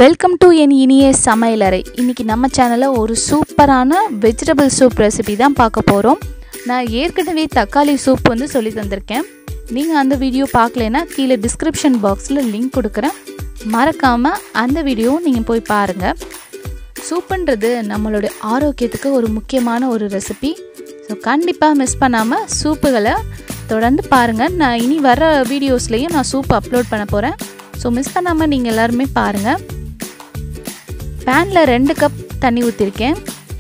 welcome to என் இனிய சமையலறை இன்றைக்கி நம்ம சேனலில் ஒரு சூப்பரான வெஜிடபிள் சூப் ரெசிபி தான் பார்க்க போகிறோம் நான் ஏற்கனவே தக்காளி சூப் வந்து சொல்லி தந்திருக்கேன் நீங்கள் அந்த வீடியோ பார்க்கலனா கீழே டிஸ்கிரிப்ஷன் பாக்ஸில் லிங்க் கொடுக்குறேன் மறக்காமல் அந்த வீடியோவும் நீங்கள் போய் பாருங்கள் சூப்புன்றது நம்மளுடைய ஆரோக்கியத்துக்கு ஒரு முக்கியமான ஒரு ரெசிபி ஸோ கண்டிப்பாக மிஸ் பண்ணாமல் சூப்புகளை தொடர்ந்து பாருங்கள் நான் இனி வர வீடியோஸ்லேயும் நான் சூப் அப்லோட் பண்ண போகிறேன் ஸோ மிஸ் பண்ணாமல் நீங்கள் எல்லாருமே பாருங்கள் பேனில் ரெண்டு கப் தண்ணி ஊற்றிருக்கேன்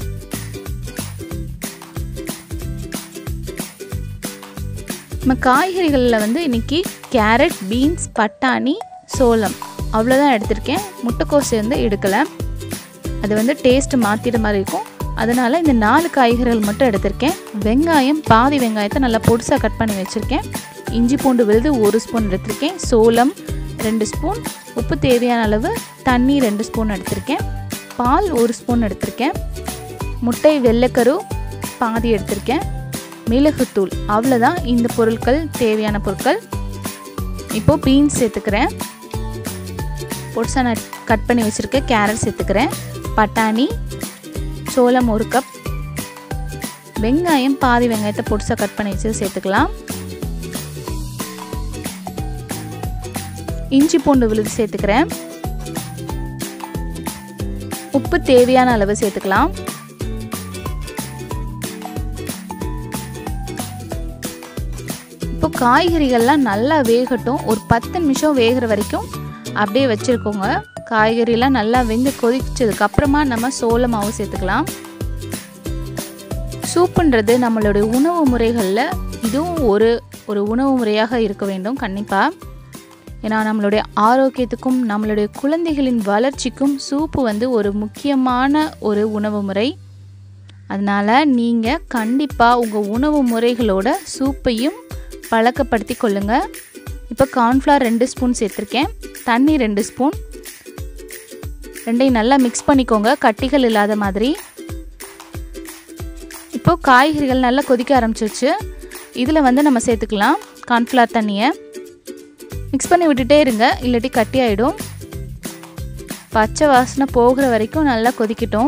நம்ம காய்கறிகளில் வந்து இன்றைக்கி கேரட் பீன்ஸ் பட்டாணி சோளம் அவ்வளோதான் எடுத்திருக்கேன் முட்டைக்கோஸ் வந்து எடுக்கலை அது வந்து டேஸ்ட்டு மாற்றிட மாதிரி இருக்கும் அதனால் இந்த நாலு காய்கறிகள் மட்டும் எடுத்திருக்கேன் வெங்காயம் பாதி வெங்காயத்தை நல்லா பொடிசாக கட் பண்ணி வச்சுருக்கேன் இஞ்சி பூண்டு விழுது ஒரு ஸ்பூன் எடுத்திருக்கேன் சோளம் ரெண்டு ஸ்பூன் உப்பு தேவையான அளவு தண்ணி ரெண்டு ஸ்பூன் எடுத்திருக்கேன் பால் ஒரு ஸ்பூன் எடுத்திருக்கேன் முட்டை வெள்ளைக்கரு பாதி எடுத்திருக்கேன் மிளகுத்தூள் அவ்வளோதான் இந்த பொருட்கள் தேவையான பொருட்கள் இப்போது பீன்ஸ் சேர்த்துக்கிறேன் பொடிசாக நான் கட் பண்ணி வச்சுருக்கேன் கேரட் சேர்த்துக்கிறேன் பட்டாணி சோளம் ஒரு கப் வெங்காயம் பாதி வெங்காயத்தை பொடிசாக கட் பண்ணி வச்சு சேர்த்துக்கலாம் இஞ்சி பூண்டு விழுது சேர்த்துக்கிறேன் உப்பு தேவையான அளவு சேர்த்துக்கலாம் இப்போ காய்கறிகள்லாம் நல்லா வேகட்டும் ஒரு பத்து நிமிஷம் வேகிற வரைக்கும் அப்படியே வச்சுருக்கோங்க காய்கறிலாம் நல்லா வெந்து கொதிச்சதுக்கு அப்புறமா நம்ம சோள மாவு சேர்த்துக்கலாம் சூப்புன்றது நம்மளுடைய உணவு முறைகளில் இதுவும் ஒரு ஒரு உணவு முறையாக இருக்க வேண்டும் கண்டிப்பாக ஏன்னா நம்மளுடைய ஆரோக்கியத்துக்கும் நம்மளுடைய குழந்தைகளின் வளர்ச்சிக்கும் சூப்பு வந்து ஒரு முக்கியமான ஒரு உணவு முறை அதனால் நீங்கள் கண்டிப்பாக உங்கள் உணவு முறைகளோட சூப்பையும் பழக்கப்படுத்தி கொள்ளுங்கள் இப்போ கார்ன்ஃப்ளவர் ரெண்டு ஸ்பூன் சேர்த்துருக்கேன் தண்ணி ரெண்டு ஸ்பூன் ரெண்டையும் நல்லா மிக்ஸ் பண்ணிக்கோங்க கட்டிகள் இல்லாத மாதிரி இப்போ காய்கறிகள் நல்லா கொதிக்க ஆரம்பிச்சிருச்சு இதில் வந்து நம்ம சேர்த்துக்கலாம் கார்ன்ஃப்ளவர் தண்ணியை மிக்ஸ் பண்ணி விட்டுட்டே இருங்க இல்லாட்டி கட்டி ஆகிடும் பச்சை வாசனை போகிற வரைக்கும் நல்லா கொதிக்கட்டும்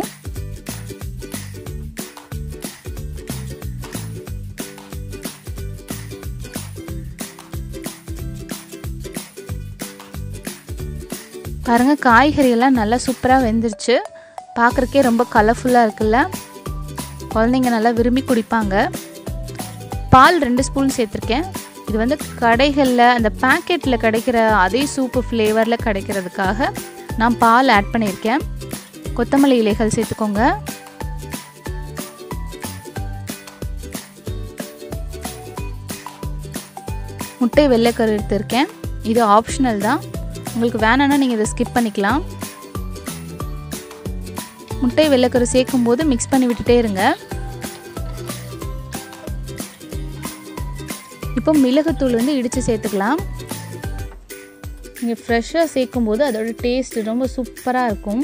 பாருங்கள் காய்கறியெல்லாம் நல்லா சூப்பராக வெந்துருச்சு பார்க்குறக்கே ரொம்ப கலர்ஃபுல்லாக இருக்குல்ல குழந்தைங்க நல்லா விரும்பி குடிப்பாங்க பால் ரெண்டு ஸ்பூன் சேர்த்துருக்கேன் இது வந்து கடைகளில் அந்த பேக்கெட்டில் கிடைக்கிற அதே சூப்பு ஃப்ளேவரில் கிடைக்கிறதுக்காக நான் பால் ஆட் பண்ணியிருக்கேன் கொத்தமல்லி இலைகள் சேர்த்துக்கோங்க முட்டை வெள்ளைக்கரு எடுத்திருக்கேன் இது ஆப்ஷனல் தான் உங்களுக்கு வேணும்னா நீங்கள் இதை ஸ்கிப் பண்ணிக்கலாம் முட்டை வெள்ளைக்கரு சேர்க்கும் போது மிக்ஸ் பண்ணி விட்டுட்டே இருங்க இப்போ மிளகுத்தூள் வந்து இடித்து சேர்த்துக்கலாம் நீங்கள் ஃப்ரெஷ்ஷாக சேர்க்கும் போது அதோட டேஸ்ட் ரொம்ப சூப்பராக இருக்கும்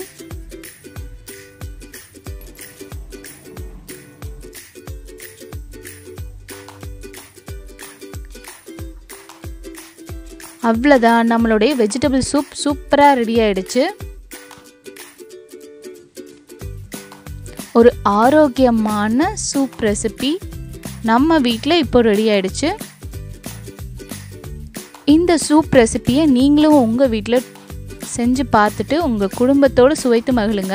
அவ்வளோதான் நம்மளுடைய வெஜிடபிள் சூப் சூப்பராக ரெடி ஆயிடுச்சு ஒரு ஆரோக்கியமான சூப் ரெசிபி நம்ம வீட்டில் இப்போ ரெடி ஆயிடுச்சு இந்த சூப் ரெசிப்பியை நீங்களும் உங்கள் வீட்டில் செஞ்சு பார்த்துட்டு உங்கள் குடும்பத்தோடு சுவைத்து மகிழுங்க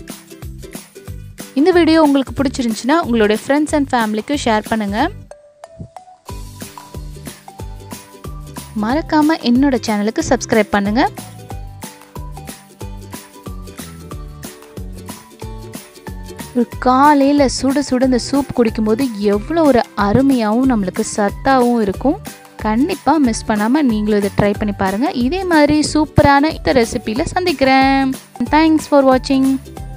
இந்த வீடியோ உங்களுக்கு பிடிச்சிருந்துச்சுன்னா உங்களுடைய ஃப்ரெண்ட்ஸ் அண்ட் ஃபேமிலிக்கு ஷேர் பண்ணுங்கள் மறக்காமல் என்னோட சேனலுக்கு சப்ஸ்கிரைப் பண்ணுங்கள் ஒரு காலையில் சுட சுட இந்த சூப் குடிக்கும்போது எவ்வளோ ஒரு அருமையாகவும் நம்மளுக்கு சத்தாகவும் இருக்கும் கண்டிப்பாக மிஸ் பண்ணாமல் நீங்களும் இதை ட்ரை பண்ணி பாருங்கள் இதே மாதிரி சூப்பரான இந்த ரெசிப்பியில் சந்திக்கிறேன் தேங்க்ஸ் ஃபார் வாட்சிங்